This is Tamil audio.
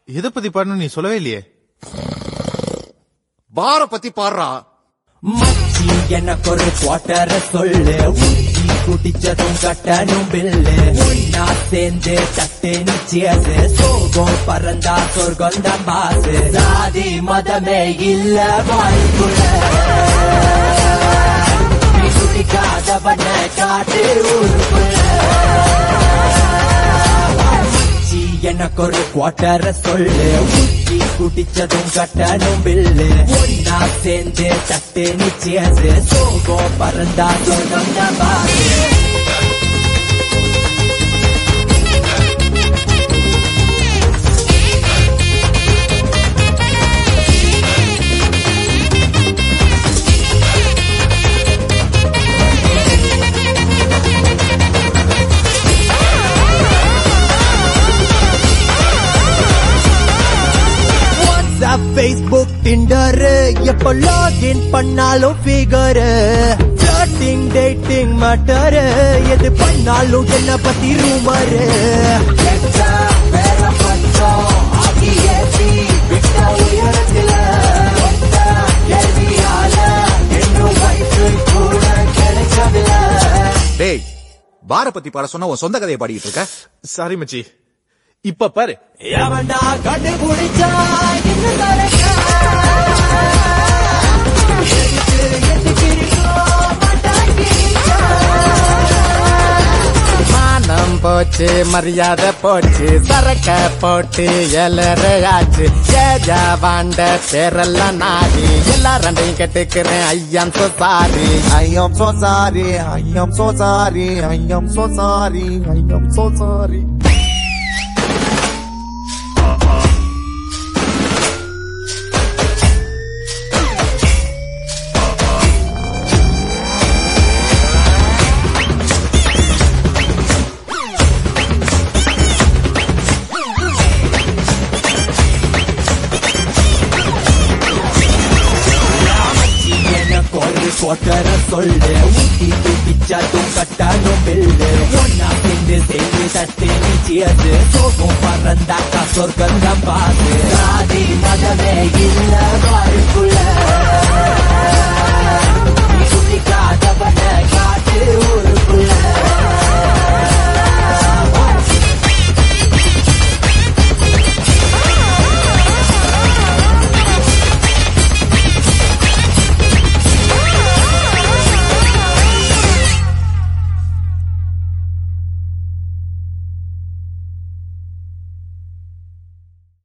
எதை பத்தி பாடணும் நீ சொல்லவே இல்லையே பார பத்தி பாடுறா மச்சி எனக்கு ஒரு குவார்டர் சொல்லு ஊத்தி குடிச்சதும் கட்டணும் பில்லு ஒன்னா சேர்ந்து தட்டு நிச்சயது சோகம் பறந்தா சொர்க்கம் தான் பாசு சாதி மதமே இல்ல வாய்ப்புல நீ குடிக்காதவன காட்டு ஊருக்குள்ள மச்சி எனக்கு ஒரு குவார்டர் சொல்லு ஊத்தி குடிச்சதும் கட்டணும் பில்லு ஒன்னா சேர்ந்து தட்டு நிச்சயது சோகம் பறந்தா சொர்க்கம் தான் பாசு வாட்ஸ்அப் ஃபேஸ்புக் டிண்டர் எப்ப லாகின் பண்ணாலும் ஃபிகர் ஃபிளர்ட்டிங் டேட்டிங் மேட்டர் எது பண்ணாலும் என்ன பத்தி ரூமர் டேய் பார பத்தி பாட சொன்னா உன் சொந்த கதையை பாடிட்டு இருக்க சாரி மச்சி இப்ப பாரு எவன்டா கண்டுபிடிச்சா என்ன தரக்கா எதுக்கு எதுக்கிருக்கோ மாட்டாக்கிச்சா மானம் போச்சு மரியாதை போச்சு சரக்க போட்டு எலறையாச்சு ஏஜா வாண்ட பேரெல்லாம் நாடி எல்லாரையும் கெட்டுக்கிறேன் I am so sorry I am so sorry, I am so sorry, I am so sorry, I am so sorry. எனக்கு ஒரு கொட்டர சொல்லு ஊட்டி பிச்சதும் கட்டணும் பில்லு ஒன்னா சேர்ந்து சேர்ந்து தட்டு நிச்சயது சோகம் பறந்தாக்கா சொர்க்கம் தான் பாது சாதி மதமே இல்ல வாய்ப்புள்ள